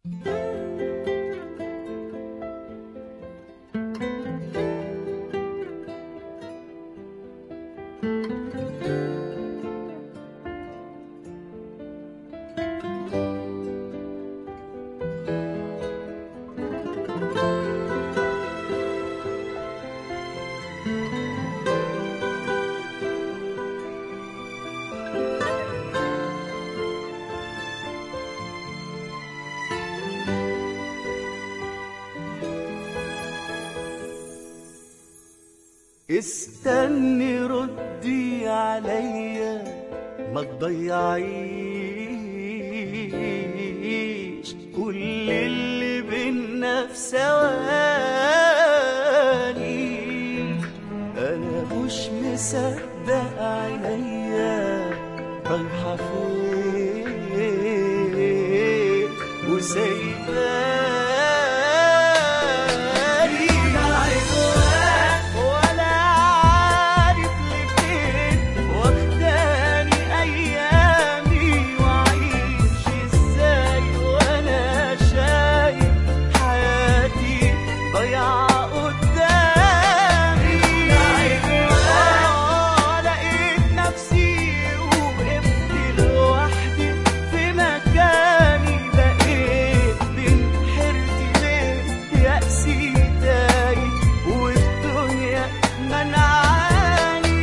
استني ردي عليا ما تضيعيش كل اللي بينا في ثواني انا مش مصدق عينيا رايحه فين وسايباني ولا عارف لفين واخداني ايامي واعيش ازاي وانا شايف حياتي ضيعة قدامي آه، لقيت نفسي وقفت لوحدي في مكاني بقيت بين حيرتي بين يأسي تايه والدنيا منعاني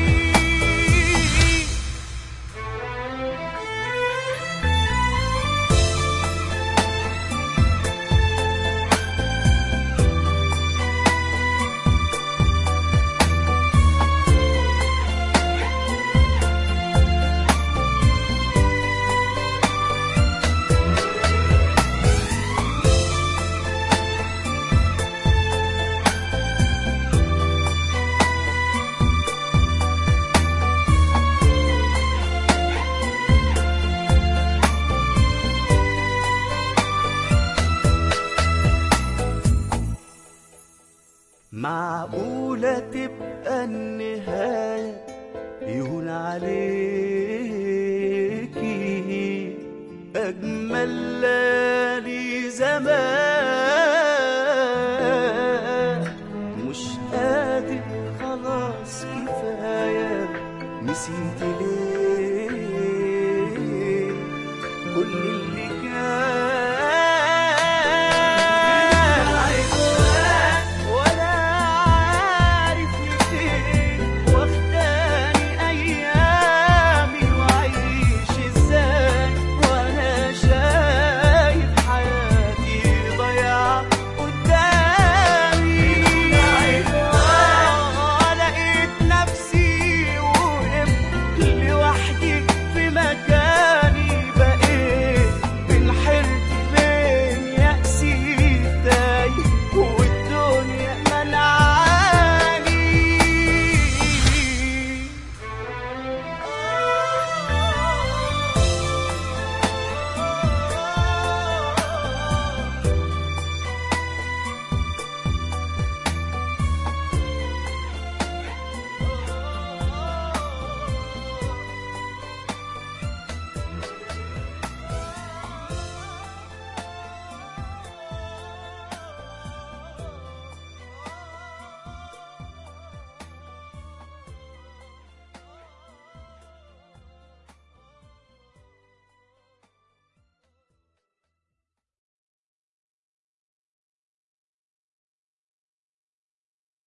معقولة تبقى النهاية يهون عليك